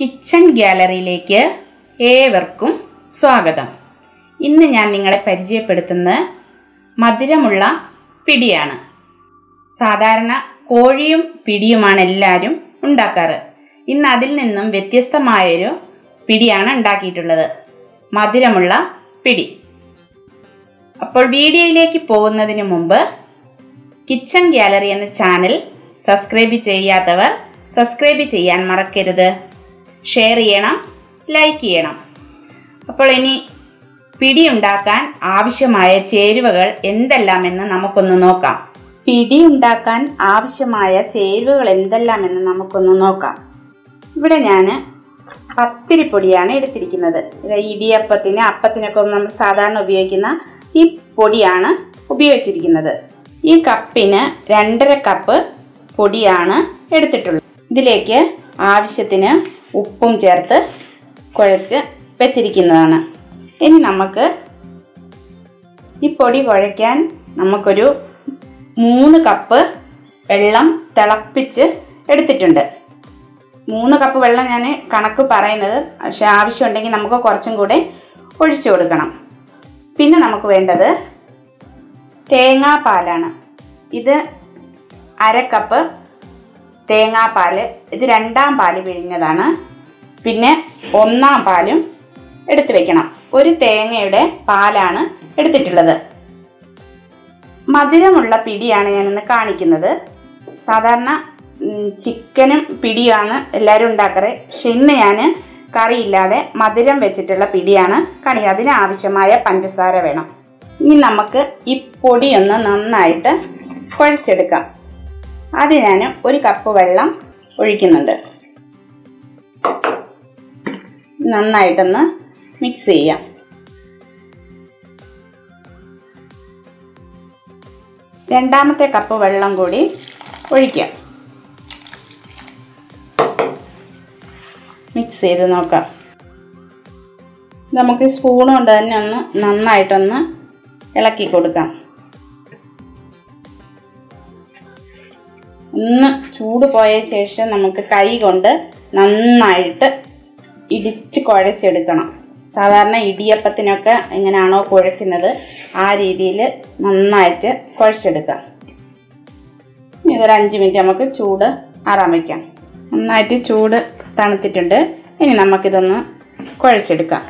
kitchen ഗ്യാലറിയിലേക്ക് ഏവർക്കും സ്വാഗതം ഇന്ന് ഞാൻ നിങ്ങളെ പരിചയപ്പെടുത്തുന്നത് മധുരമുള്ള പിടിയാണ് സാധാരണ കോഴിയും പിടിയുമാണ് എല്ലാവരും ഉണ്ടാക്കാറ് ഇന്ന് അതിൽ നിന്നും വ്യത്യസ്തമായൊരു പിടിയാണ് ഉണ്ടാക്കിയിട്ടുള്ളത് മധുരമുള്ള പിടി അപ്പോൾ വീഡിയോയിലേക്ക് പോകുന്നതിന് മുമ്പ് കിച്ചൺ ഗ്യാലറി എന്ന ചാനൽ സബ്സ്ക്രൈബ് ചെയ്യാത്തവർ സബ്സ്ക്രൈബ് ചെയ്യാൻ മറക്കരുത് ഷെയർ ചെയ്യണം ലൈക്ക് ചെയ്യണം അപ്പോൾ ഇനി പിടി ഉണ്ടാക്കാൻ ആവശ്യമായ ചേരുവകൾ എന്തെല്ലാമെന്ന് നമുക്കൊന്ന് നോക്കാം പിടി ഉണ്ടാക്കാൻ ആവശ്യമായ ചേരുവകൾ എന്തെല്ലാമെന്ന് നമുക്കൊന്ന് നോക്കാം ഇവിടെ ഞാൻ പത്തിരിപ്പൊടിയാണ് എടുത്തിരിക്കുന്നത് ഇത് ഇടിയപ്പത്തിന് അപ്പത്തിനൊക്കെ നമ്മൾ സാധാരണ ഉപയോഗിക്കുന്ന ഈ പൊടിയാണ് ഉപയോഗിച്ചിരിക്കുന്നത് ഈ കപ്പിന് രണ്ടര കപ്പ് പൊടിയാണ് എടുത്തിട്ടുള്ളത് ഇതിലേക്ക് ആവശ്യത്തിന് ഉപ്പും ചേർത്ത് കുഴച്ച് വെച്ചിരിക്കുന്നതാണ് ഇനി നമുക്ക് ഈ പൊടി കുഴയ്ക്കാൻ നമുക്കൊരു മൂന്ന് കപ്പ് വെള്ളം തിളപ്പിച്ച് എടുത്തിട്ടുണ്ട് മൂന്ന് കപ്പ് വെള്ളം ഞാൻ കണക്ക് പറയുന്നത് പക്ഷെ ആവശ്യമുണ്ടെങ്കിൽ നമുക്ക് കുറച്ചും കൂടെ ഒഴിച്ചു കൊടുക്കണം പിന്നെ നമുക്ക് വേണ്ടത് തേങ്ങാപ്പാലാണ് ഇത് അര കപ്പ് തേങ്ങാപ്പാൽ ഇത് രണ്ടാം പാല് പിഴിഞ്ഞതാണ് പിന്നെ ഒന്നാം പാലും എടുത്തു വെക്കണം ഒരു തേങ്ങയുടെ പാലാണ് എടുത്തിട്ടുള്ളത് മധുരമുള്ള പിടിയാണ് ഞാനിന്ന് കാണിക്കുന്നത് സാധാരണ ഉം, ചിക്കനും പിടിയാണ് എല്ലാവരും ഉണ്ടാക്കാറ് പക്ഷെ ഇന്ന് ഞാൻ കറിയില്ലാതെ മധുരം വെച്ചിട്ടുള്ള പിടിയാണ് കണി അതിന് ആവശ്യമായ പഞ്ചസാര വേണം ഇനി നമുക്ക് ഈ പൊടിയൊന്ന് നന്നായിട്ട് കുഴച്ചെടുക്കാം അത് ഞാൻ ഒരു കപ്പ് വെള്ളം ഒഴിക്കുന്നുണ്ട് നന്നായിട്ടൊന്ന് മിക്സ് ചെയ്യാം രണ്ടാമത്തെ കപ്പ് വെള്ളം കൂടി ഒഴിക്കാം മിക്സ് ചെയ്ത് നോക്കാം നമുക്ക് സ്പൂൺ കൊണ്ട് തന്നെ ഒന്ന് നന്നായിട്ടൊന്ന് ഇളക്കി കൊടുക്കാം ഒന്ന് ചൂട് പോയ ശേഷം നമുക്ക് കൈ കൊണ്ട് നന്നായിട്ട് ഇടിച്ച് കുഴച്ചെടുക്കണം സാധാരണ ഇടിയപ്പത്തിനൊക്കെ എങ്ങനെയാണോ കുഴക്കുന്നത് ആ രീതിയിൽ നന്നായിട്ട് കുഴച്ചെടുക്കാം ഇനി ഇതൊരു അഞ്ച് മിനിറ്റ് നമുക്ക് ചൂട് ആറാൻ വയ്ക്കാം നന്നായിട്ട് ചൂട് തണുത്തിട്ടുണ്ട് ഇനി നമുക്കിതൊന്ന് കുഴച്ചെടുക്കാം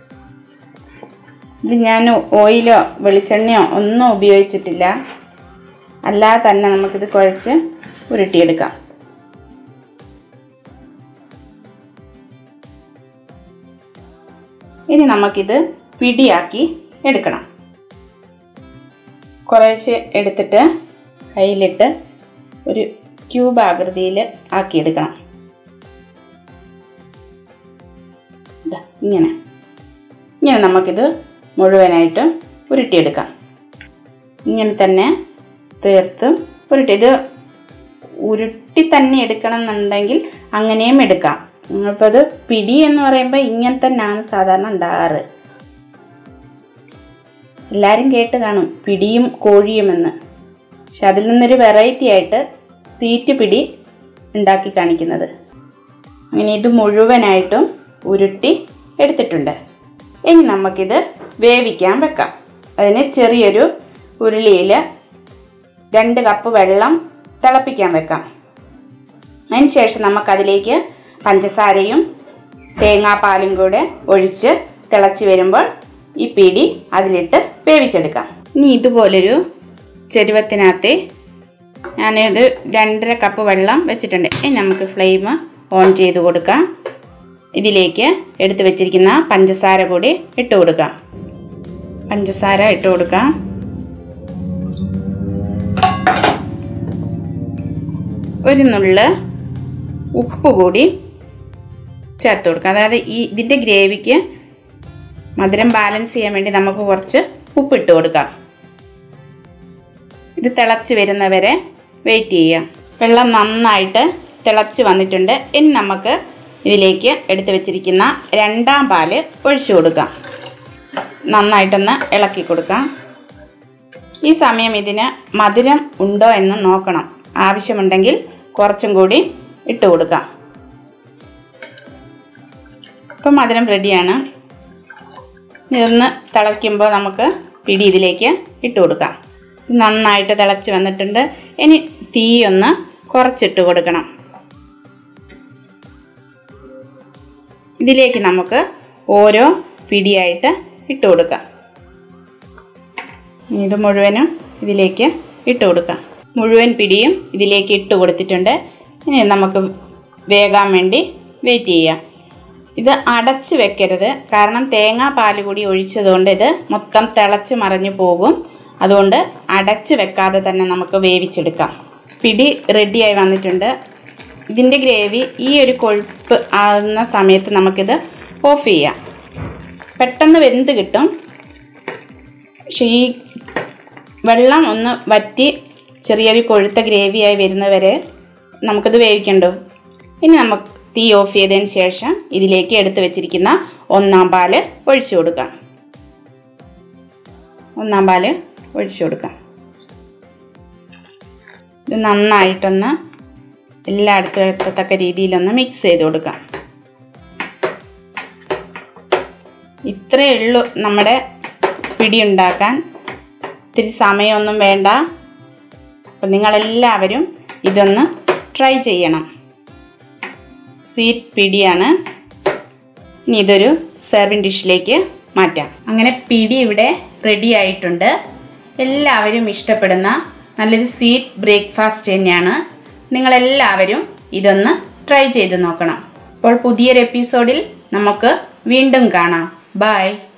ഇത് ഞാൻ ഓയിലോ വെളിച്ചെണ്ണയോ ഒന്നും ഉപയോഗിച്ചിട്ടില്ല അല്ലാതെ തന്നെ നമുക്കിത് കുഴച്ച് ഉരുട്ടിയെടുക്കാം ഇനി നമുക്കിത് പിടിയാക്കി എടുക്കണം കുറേശ്ശെ എടുത്തിട്ട് കയ്യിലിട്ട് ഒരു ക്യൂബ് ആകൃതിയിൽ ആക്കിയെടുക്കണം ഇതാ ഇങ്ങനെ ഇങ്ങനെ നമുക്കിത് മുഴുവനായിട്ട് ഉരുട്ടിയെടുക്കാം ഇങ്ങനെ തന്നെ തീർത്തും ഉരുട്ടി ഇത് ഉരുട്ടി തന്നെ എടുക്കണം എന്നുണ്ടെങ്കിൽ അങ്ങനെയും എടുക്കാം അപ്പോൾ അത് പിടി എന്ന് പറയുമ്പോൾ ഇങ്ങനെ തന്നെയാണ് സാധാരണ ഉണ്ടാകാറ് എല്ലാവരും കേട്ട് കാണും പിടിയും കോഴിയും എന്ന് പക്ഷെ അതിൽ നിന്നൊരു വെറൈറ്റി ആയിട്ട് സീറ്റ് പിടി ഉണ്ടാക്കി കാണിക്കുന്നത് അങ്ങനെ ഇത് മുഴുവനായിട്ടും ഉരുട്ടി എടുത്തിട്ടുണ്ട് ഇനി നമുക്കിത് വേവിക്കാൻ വെക്കാം അതിന് ചെറിയൊരു ഉരുളിയിൽ രണ്ട് കപ്പ് വെള്ളം തിളപ്പിക്കാൻ വെക്കാം അതിന് ശേഷം നമുക്കതിലേക്ക് പഞ്ചസാരയും തേങ്ങാപ്പാലും കൂടെ ഒഴിച്ച് തിളച്ച് വരുമ്പോൾ ഈ പിടി അതിലിട്ട് വേവിച്ചെടുക്കാം ഇനി ഇതുപോലൊരു ചെരുവത്തിനകത്ത് ഞാനിത് രണ്ടര കപ്പ് വെള്ളം വെച്ചിട്ടുണ്ട് ഇനി നമുക്ക് ഫ്ലെയിം ഓൺ ചെയ്ത് കൊടുക്കാം ഇതിലേക്ക് എടുത്തു വെച്ചിരിക്കുന്ന പഞ്ചസാര കൂടി ഇട്ട് കൊടുക്കാം പഞ്ചസാര ഇട്ട് കൊടുക്കാം ഒരു നുള്ള് ഉപ്പ് കൂടി ചേർത്ത് കൊടുക്കാം അതായത് ഈ ഇതിൻ്റെ ഗ്രേവിക്ക് മധുരം ബാലൻസ് ചെയ്യാൻ വേണ്ടി നമുക്ക് കുറച്ച് ഉപ്പിട്ട് കൊടുക്കാം ഇത് തിളച്ച് വരുന്നവരെ വെയിറ്റ് ചെയ്യാം വെള്ളം നന്നായിട്ട് തിളച്ച് വന്നിട്ടുണ്ട് ഇനി നമുക്ക് ഇതിലേക്ക് എടുത്തു വെച്ചിരിക്കുന്ന രണ്ടാം പാല് ഒഴിച്ചു കൊടുക്കാം നന്നായിട്ടൊന്ന് ഇളക്കി കൊടുക്കാം ഈ സമയം ഇതിന് മധുരം ഉണ്ടോ എന്ന് നോക്കണം ആവശ്യമുണ്ടെങ്കിൽ കുറച്ചും കൂടി ഇട്ട് കൊടുക്കാം ഇപ്പം മധുരം റെഡിയാണ് ഇതൊന്ന് തിളയ്ക്കുമ്പോൾ നമുക്ക് പിടി ഇതിലേക്ക് ഇട്ട് കൊടുക്കാം നന്നായിട്ട് തിളച്ച് വന്നിട്ടുണ്ട് ഇനി തീ ഒന്ന് കുറച്ചിട്ട് കൊടുക്കണം ഇതിലേക്ക് നമുക്ക് ഓരോ പിടിയായിട്ട് ഇട്ട് കൊടുക്കാം ഇത് മുഴുവനും ഇതിലേക്ക് ഇട്ട് കൊടുക്കാം മുഴുവൻ പിടിയും ഇതിലേക്ക് ഇട്ട് കൊടുത്തിട്ടുണ്ട് ഇനി നമുക്ക് വേകാൻ വേണ്ടി വെയിറ്റ് ചെയ്യാം ഇത് അടച്ച് വെക്കരുത് കാരണം തേങ്ങാ പാൽ കൂടി ഒഴിച്ചതുകൊണ്ട് ഇത് മൊത്തം തിളച്ച് മറിഞ്ഞു പോകും അതുകൊണ്ട് അടച്ച് വെക്കാതെ തന്നെ നമുക്ക് വേവിച്ചെടുക്കാം പിടി റെഡിയായി വന്നിട്ടുണ്ട് ഇതിൻ്റെ ഗ്രേവി ഈ ഒരു കൊഴുപ്പ് ആകുന്ന സമയത്ത് നമുക്കിത് ഓഫ് ചെയ്യാം പെട്ടെന്ന് വെന്ത് കിട്ടും പക്ഷേ ഈ വെള്ളം ഒന്ന് വറ്റി ചെറിയൊരു കൊഴുത്ത ഗ്രേവിയായി വരുന്നവരെ നമുക്കിത് വേവിക്കണ്ടോ ഇനി നമുക്ക് തീ ഓഫ് ചെയ്തതിന് ശേഷം ഇതിലേക്ക് എടുത്തു വെച്ചിരിക്കുന്ന ഒന്നാം പാല് ഒഴിച്ചു കൊടുക്കാം ഒന്നാം പാല് ഒഴിച്ചു കൊടുക്കാം ഇത് നന്നായിട്ടൊന്ന് എല്ലായിടത്തും എത്തത്തക്ക രീതിയിലൊന്ന് മിക്സ് ചെയ്ത് കൊടുക്കാം ഇത്രയേ ഉള്ളൂ നമ്മുടെ പിടി ഉണ്ടാക്കാൻ ഇത്തിരി സമയമൊന്നും വേണ്ട അപ്പം നിങ്ങളെല്ലാവരും ഇതൊന്ന് ട്രൈ ചെയ്യണം സ്വീറ്റ് പിടിയാണ് ഇനി ഇതൊരു സെർവിങ് ഡിഷിലേക്ക് മാറ്റാം അങ്ങനെ പിടി ഇവിടെ റെഡി ആയിട്ടുണ്ട് എല്ലാവരും ഇഷ്ടപ്പെടുന്ന നല്ലൊരു സ്വീറ്റ് ബ്രേക്ക്ഫാസ്റ്റ് തന്നെയാണ് നിങ്ങളെല്ലാവരും ഇതൊന്ന് ട്രൈ ചെയ്ത് നോക്കണം അപ്പോൾ പുതിയൊരു എപ്പിസോഡിൽ നമുക്ക് വീണ്ടും കാണാം ബൈ